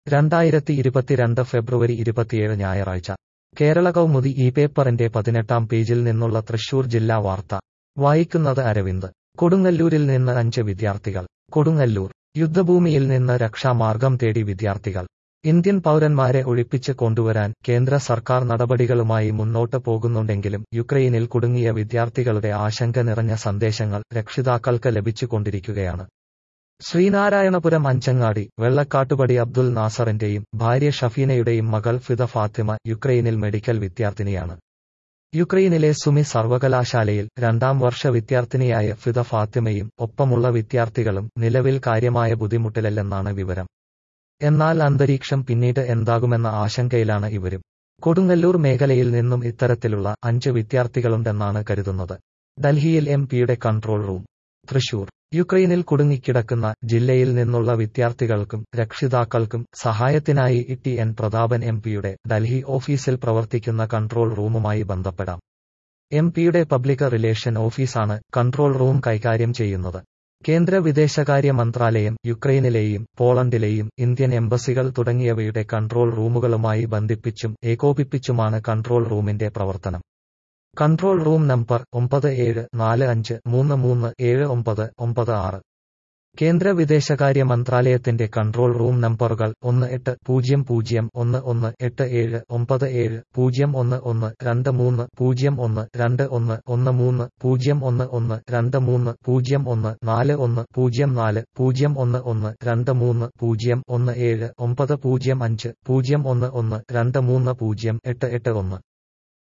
രണ്ടായിരത്തി ഇരുപത്തിരണ്ട് ഫെബ്രുവരി ഇരുപത്തിയേഴ് ഞായറാഴ്ച കേരള കൗമുദി ഈ പേപ്പറിന്റെ പതിനെട്ടാം പേജിൽ നിന്നുള്ള തൃശൂർ ജില്ലാ വാർത്ത വായിക്കുന്നത് അരവിന്ദ് കൊടുങ്ങല്ലൂരിൽ നിന്ന് അഞ്ച് വിദ്യാർത്ഥികൾ കൊടുങ്ങല്ലൂർ യുദ്ധഭൂമിയിൽ നിന്ന് രക്ഷാമാർഗം തേടി വിദ്യാർത്ഥികൾ ഇന്ത്യൻ പൗരന്മാരെ ഒഴിപ്പിച്ച് കൊണ്ടുവരാൻ കേന്ദ്ര സർക്കാർ നടപടികളുമായി മുന്നോട്ട് പോകുന്നുണ്ടെങ്കിലും യുക്രൈനിൽ കുടുങ്ങിയ വിദ്യാർത്ഥികളുടെ ആശങ്ക നിറഞ്ഞ സന്ദേശങ്ങൾ രക്ഷിതാക്കൾക്ക് ലഭിച്ചുകൊണ്ടിരിക്കുകയാണ് ശ്രീനാരായണപുരം അഞ്ചങ്ങാടി വെള്ളക്കാട്ടുപടി അബ്ദുൽ നാസറിന്റെയും ഭാര്യ ഷഫീനയുടെയും മകൾ ഫിദ ഫാത്തിമ യുക്രൈനിൽ മെഡിക്കൽ വിദ്യാർത്ഥിനിയാണ് യുക്രൈനിലെ സുമി സർവകലാശാലയിൽ രണ്ടാം വർഷ വിദ്യാർത്ഥിനിയായ ഫിദ ഫാത്തിമയും ഒപ്പമുള്ള വിദ്യാർത്ഥികളും നിലവിൽ കാര്യമായ ബുദ്ധിമുട്ടിലല്ലെന്നാണ് വിവരം എന്നാൽ അന്തരീക്ഷം പിന്നീട് എന്താകുമെന്ന ആശങ്കയിലാണ് ഇവരും കൊടുങ്ങല്ലൂർ മേഖലയിൽ നിന്നും ഇത്തരത്തിലുള്ള അഞ്ച് വിദ്യാർത്ഥികളുണ്ടെന്നാണ് കരുതുന്നത് ഡൽഹിയിൽ എം പിയുടെ കൺട്രോൾ റൂം തൃശൂർ യുക്രൈനിൽ കുടുങ്ങിക്കിടക്കുന്ന ജില്ലയിൽ നിന്നുള്ള വിദ്യാർത്ഥികൾക്കും രക്ഷിതാക്കൾക്കും സഹായത്തിനായി ടി എൻ പ്രതാപൻ എം പിയുടെ ഡൽഹി ഓഫീസിൽ പ്രവർത്തിക്കുന്ന കൺട്രോൾ റൂമുമായി ബന്ധപ്പെടാം എം പിയുടെ പബ്ലിക് റിലേഷൻ ഓഫീസാണ് കൺട്രോൾ റൂം കൈകാര്യം ചെയ്യുന്നത് കേന്ദ്ര വിദേശകാര്യ മന്ത്രാലയം യുക്രൈനിലെയും പോളണ്ടിലെയും ഇന്ത്യൻ എംബസികൾ തുടങ്ങിയവയുടെ കൺട്രോൾ റൂമുകളുമായി ബന്ധിപ്പിച്ചും ഏകോപിപ്പിച്ചുമാണ് കൺട്രോൾ റൂമിന്റെ പ്രവർത്തനം കൺട്രോൾ റൂം നമ്പർ ഒമ്പത് ഏഴ് നാല് അഞ്ച് മൂന്ന് മൂന്ന് ഏഴ് ഒമ്പത് ഒമ്പത് ആറ് കേന്ദ്ര വിദേശകാര്യ മന്ത്രാലയത്തിന്റെ കൺട്രോൾ റൂം നമ്പറുകൾ ഒന്ന് എട്ട് പൂജ്യം പൂജ്യം ഒന്ന് ഒന്ന് എട്ട് ഏഴ് ഒമ്പത് ഏഴ് പൂജ്യം ഒന്ന് ഒന്ന് രണ്ട് മൂന്ന് പൂജ്യം ഒന്ന് രണ്ട് ഒന്ന് ഒന്ന് മൂന്ന് പൂജ്യം ഒന്ന് ഒന്ന് രണ്ട് മൂന്ന് പൂജ്യം ഒന്ന് നാല് ഒന്ന് പൂജ്യം നാല് പൂജ്യം ഒന്ന് ഒന്ന് രണ്ട് മൂന്ന് പൂജ്യം ഒന്ന് ഏഴ് ഒമ്പത് പൂജ്യം അഞ്ച് പൂജ്യം ഒന്ന് ഒന്ന് രണ്ട് മൂന്ന് പൂജ്യം എട്ട് എട്ട് ഒന്ന്